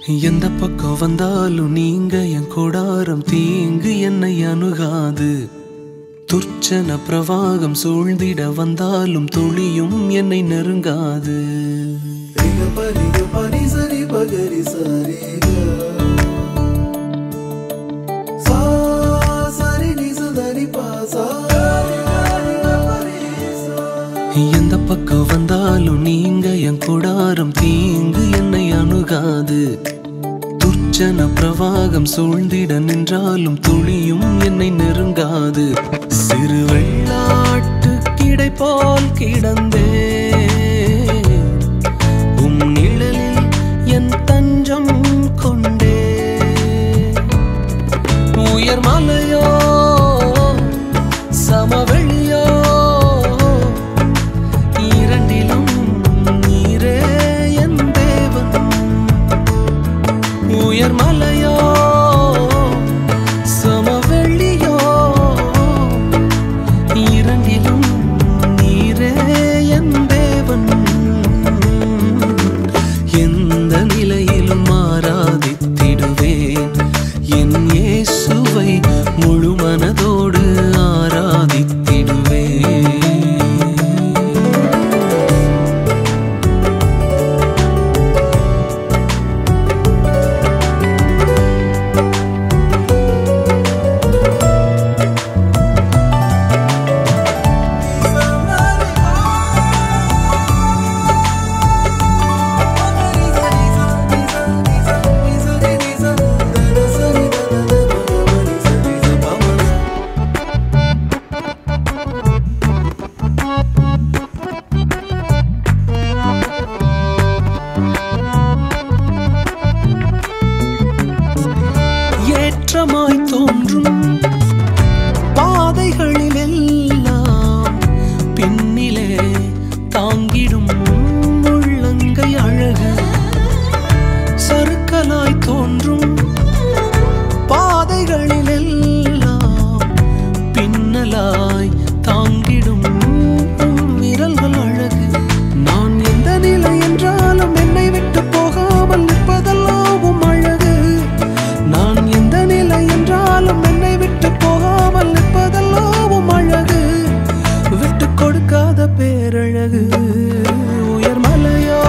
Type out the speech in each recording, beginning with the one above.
எந்த பக்கம் வந்தாலும் நீங்க என் கூடாரம் தீங்கு என்னை அணுகாது துர்ச்சன பிரவாகம் சூழ்ந்திட வந்தாலும் துளியும் என்னை நெருங்காது ரிக பரிக பனி சரி பகரி சரி க. சா சரி நி சுதரி பா சா ரி க ரி க பரி சா. எந்த பக்கம் வந்தாலும் நீங்க என் கூடாரம் தீங்கு என்னை அணுகாது துர்ச்சன பிரவாகம் சூழ்ந்திட நின்றாலும் துளியும் என்னை நெருங்காது சிறு வெள்ளாட்டு கிடை போல் கிடந்தே உம் நிழலில் என் தஞ்சம் கொண்டே உயர் மலையோ சமவெளியோ இரண்டிலும் நீரே என் தேவன் உயர் மலையோ சமவெளியோ இரண்டிலும் நீரே என் தேவன் எந்த நிலையிலும் ஆராதித்திடுவேன் என் இயேசுவை முழு மனதோடு ஆராதித்திடுவேன் ஏற்றமாய் தோன்றும் பாதைகளில் எல்லாம் பின்னிலே தாங்கிடும் உள்ளங்கை அழகு சறுக்கலாய் தோன்றும் பாதைகளில் எல்லாம் பின்னலாய் தாங்கிடும் உம் விரல்கள் அழகு நான் எந்த நிலை என்றாலும் என்னை விட்டு போகாமல் நிற்பதெல்லாம் உம் அழகு நான் எந்த நிலை என்றாலும் என்னை விட்டு போகாமல் நிற்பதெல்லாம் உம் அழகு விட்டு கொடுக்காத பேரழகு உயர் மலையோ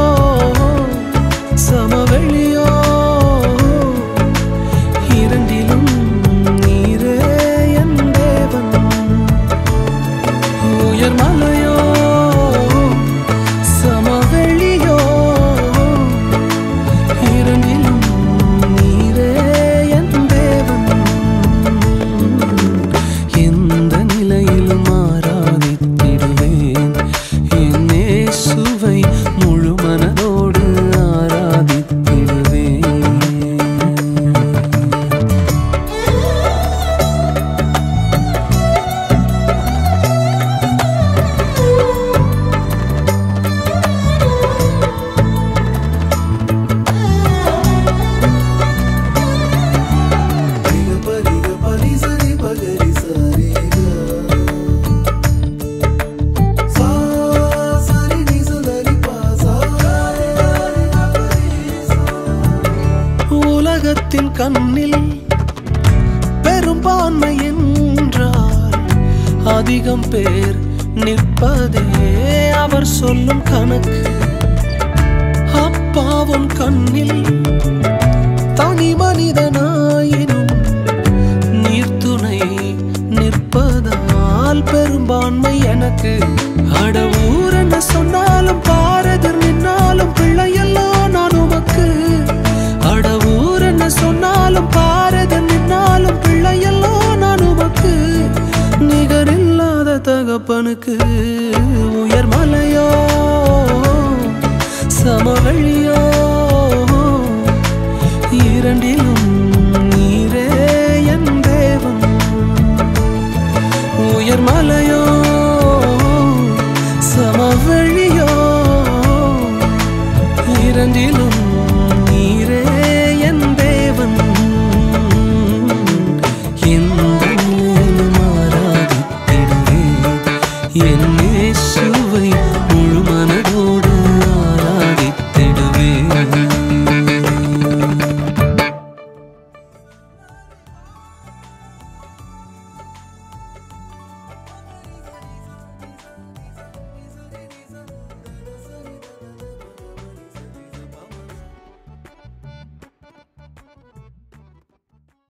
சமவெளியோ இரண்டிலும் நீரே என் தேவன் உயர் மலையோ சமவெளியோ இரண்டிலும் நீரே என் தேவன் எந்த நிலையிலும் ஆராதித்திடுவேன் என் இயேசுவை முழு மனதோடு ஆராதித்திடுவேன் ரிக பரிக பனி சரி பகரி சரி க. சா சரி நி சுதரி பா சா ரி க ரி க பரி சா. உலகத்தின் கண்ணில் பெரும்பான்மை என்றால் அதிகம் பேர் நிற்பதே அவர் சொல்லும் கணக்கு அப்பாவும் கண்ணில் தனி மனிதனாயினும் நீர்த்துணை நிற்பதால் பெரும்பான்மை எனக்கு அட ஊர் என்ன சொன்னாலும் பாரதிர் நின்னாலும் பிள்ளையெல்லாம் நான் உமக்கு அட ஊர் என்ன சொன்னாலும் பாரதிர் நின்னாலும் பிள்ளையெல்லாம் நான் உமக்கு நிகரில்லாத தகப்பனுக்கு உயர் மலையோ சமவெளியோ இரண்டிலும் நீரே என் தேவன் உயர் மலையோ சமவெளியோ இரண்டிலும் நீரே என் தேவன் எந்த நிலையிலும் ஆராதித்திடுவேன் என் இயேசு